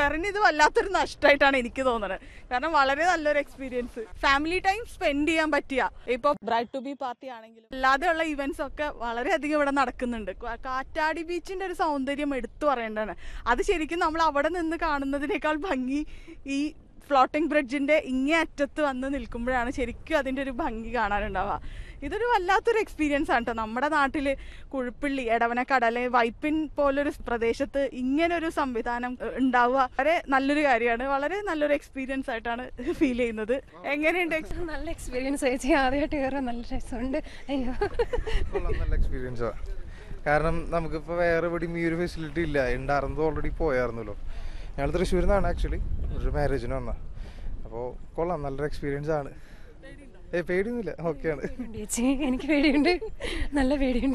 ഫെറിന് ഇത് വല്ലാത്തൊരു നഷ്ടമായിട്ടാണ് എനിക്ക് തോന്നുന്നത് കാരണം വളരെ നല്ലൊരു എക്സ്പീരിയൻസ് ഫാമിലി ടൈം സ്പെൻഡ് ചെയ്യാൻ പറ്റിയ ഇപ്പൊ ബ്രൈഡ് ടു ബി പാർട്ടി ആണെങ്കിലും അല്ലാതെയുള്ള ഇവന്റ്സ് ഒക്കെ വളരെയധികം ഇവിടെ നടക്കുന്നുണ്ട് കാ- കാറ്റാടി ബീച്ചിന്റെ ഒരു സൗന്ദര്യം എടുത്തു പറയേണ്ടതാണ് അത് ശരിക്കും നമ്മൾ അവിടെ നിന്ന് കാണുന്നതിനേക്കാൾ ഭംഗി ഈ ഫ്ലോട്ടിംഗ് ബ്രിഡ്ജിന്റെ ഇങ്ങേ അറ്റത്ത് വന്ന് നിൽക്കുമ്പോഴാണ് ശരിക്കും അതിന്റെ ഒരു ഭംഗി കാണാനുണ്ടാവുക ഇതൊരു വല്ലാത്തൊരു എക്സ്പീരിയൻസ് ആണ് കേട്ടോ നമ്മുടെ നാട്ടില് കുഴുപ്പിള്ളി എടവനക്കട അല്ലെങ്കിൽ വൈപ്പിൻ പോലൊരു പ്രദേശത്ത് ഇങ്ങനെ ഒരു സംവിധാനം ഏഹ്, ഉണ്ടാവുക വളരെ നല്ലൊരു കാര്യമാണ് വളരെ നല്ലൊരു എക്സ്പീരിയൻസ് ആയിട്ടാണ് ഫീൽ ചെയ്യുന്നത് എങ്ങനെയുണ്ട് ex- നല്ല എക്സ്പീരിയൻസ് ചേച്ചി ആദ്യമായിട്ട് കയറാൻ നല്ല രസമുണ്ട് അയ്യോ കൊള്ളാം നല്ല എക്സ്പീരിയൻസാ കാരണം നമുക്കിപ്പോൾ വേറെ എവിടെയും ഈ ഒരു ഫെസിലിറ്റി ഇല്ല ഉണ്ടായിരുന്നത് ഓൾറെഡി പോയായിരുന്നല്ലോ ഞങ്ങൾ തൃശ്ശൂരിൽ നിന്നാണ് ആക്ച്വലി ഒരു മാരേജിന് വന്ന അപ്പോൾ കൊള്ളാം നല്ലൊരു എക്സ്പീരിയൻസ് ആണ് ഏ പേടിയൊന്നുമില്ല ഓക്കെയാണ് പേടിയുണ്ട് ചേച്ചി എനിക്ക് പേടിയുണ്ട് നല്ല പേടിയുണ്ട്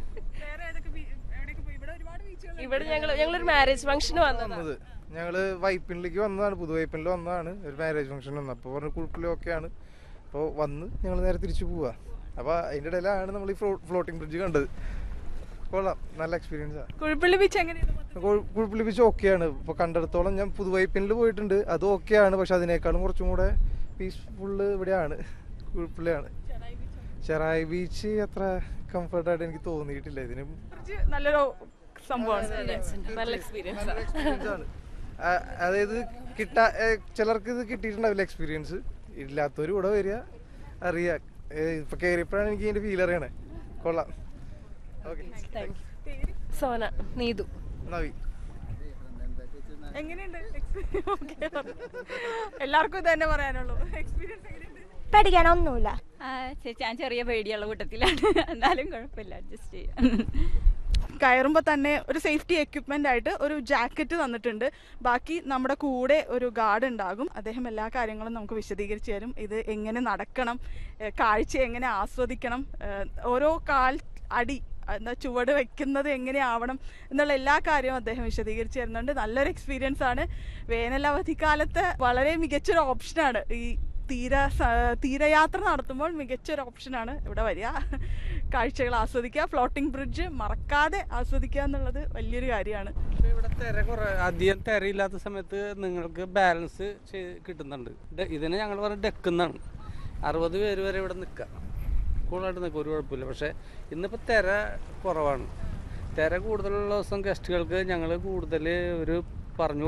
ഇവിടെ ഞങ്ങൾ ഞങ്ങളൊരു മാരേജ് ഫംഗ്ഷന് വന്നതാണ് വന്നത് ഞങ്ങൾ വൈപ്പിനിലേക്ക് വന്നതാണ് പുതുവൈപ്പിനിൽ വന്നതാണ് ഒരു മാരേജ് ഫംഗ്ഷൻ വന്നത് അപ്പോൾ പറഞ്ഞു കുഴപ്പമില്ല ഓക്കെയാണ് അപ്പോൾ വന്ന് ഞങ്ങൾ നേരെ തിരിച്ചു പോവുക അപ്പോൾ അതിൻ്റെ ഇടയിലാണ് നമ്മൾ ഈ ഫ്ലോട്ടിംഗ് ബ്രിഡ്ജ് കണ്ടത് കൊള്ളാം നല്ല എക്സ്പീരിയൻസാണ് കുഴുപ്പിള്ളി ബീച്ച് എങ്ങനെയാണ് മൊത്തത്തിൽ? കുഴപ്പമില്ല ബീച്ച് ഓക്കെയാണ് ഇപ്പോൾ കണ്ടിടത്തോളം ഞാൻ പുതുവൈപ്പിനിൽ പോയിട്ടുണ്ട് അത് ഓക്കെയാണ് പക്ഷെ അതിനേക്കാളും കുറച്ചും കൂടെ പീസ്ഫുള്ള് ഇവിടെയാണ് കുഴപ്പമില്ലാണ് ചെറായി ബീച്ച് അത്ര കംഫർട്ടായിട്ട് എനിക്ക് തോന്നിയിട്ടില്ല ഇതിന് ബീച്ച് നല്ലൊരു സംഭവമാണ് നല്ല എക്സ്പീരിയൻസ് എക്സ്പീരിയൻസ് ആണ് ആ, അതായത് കിട്ടാ ഏ, ചിലർക്ക് ഇത് കിട്ടിയിട്ടുണ്ടാവില്ല എക്സ്പീരിയൻസ് ഇല്ലാത്തവർ ഇവിടെ വരിക അറിയാ ഏ, ഇപ്പൊ കയറിയപ്പോഴാണ് എനിക്ക് ഇതിന്റെ ഫീൽ അറിയണേ കൊള്ളാം ഓക്കെ സോന നീതു നവി എങ്ങനെയുണ്ട് Experience? Okay. എല്ലാവർക്കും ഇത് തന്നെ പറയാനുള്ളൂ എക്സ്പീരിയൻസ് എങ്ങനെയുണ്ട് പേടിക്കാനൊന്നുമില്ല ആ, ചേച്ചി ഞാൻ ചെറിയ പേടിയുള്ള കൂട്ടത്തിലാണ് എന്നാലും കുഴപ്പമില്ല അഡ്ജസ്റ്റ് ചെയ്യാം കയറുമ്പോൾ തന്നെ ഒരു സേഫ്റ്റി എക്യുപ്മെന്റ് ആയിട്ട് ഒരു ജാക്കറ്റ് തന്നിട്ടുണ്ട് ബാക്കി നമ്മുടെ കൂടെ ഒരു ഗാർഡ് ഉണ്ടാകും അദ്ദേഹം എല്ലാ കാര്യങ്ങളും നമുക്ക് വിശദീകരിച്ചു തരും ഇത് എങ്ങനെ നടക്കണം ഏഹ് കാഴ്ച എങ്ങനെ ആസ്വദിക്കണം ഏഹ് ഓരോ കാൽ അടി എന്താ ചുവട് വെക്കുന്നത് എങ്ങനെയാവണം എന്നുള്ള എല്ലാ കാര്യവും അദ്ദേഹം വിശദീകരിച്ചു തരുന്നുണ്ട് നല്ലൊരു എക്സ്പീരിയൻസ് ആണ് വേനൽ അവധിക്കാലത്ത് വളരെ മികച്ചൊരു ഓപ്ഷനാണ് ഈ തീര സ- തീരയാത്ര നടത്തുമ്പോൾ മികച്ചൊരു ഓപ്ഷനാണ് ഇവിടെ വരിക കാഴ്ചകൾ ആസ്വദിക്കുക ഫ്ലോട്ടിംഗ് ബ്രിഡ്ജ് മറക്കാതെ ആസ്വദിക്കുക എന്നുള്ളത് വലിയൊരു കാര്യമാണ് ഇപ്പൊ ഇവിടെ തിര കുറെ അധികം തിരയില്ലാത്ത സമയത്ത് നിങ്ങൾക്ക് ബാലൻസ് ചെയ്ത് കിട്ടുന്നുണ്ട് ഡെ- ഇതിനെ ഞങ്ങൾ പറഞ്ഞ ഡെക്കുന്നാണ് അറുപത് പേര് വരെ ഇവിടെ നിൽക്കാം കൂളായിട്ട് നിൽക്കും ഒരു കുഴപ്പമില്ല പക്ഷേ ഇന്നിപ്പോൾ തിര കുറവാണ് തിര കൂടുതലുള്ള ദിവസം ഗസ്റ്റുകൾക്ക് ഞങ്ങൾ കൂടുതൽ ഒരു പറഞ്ഞു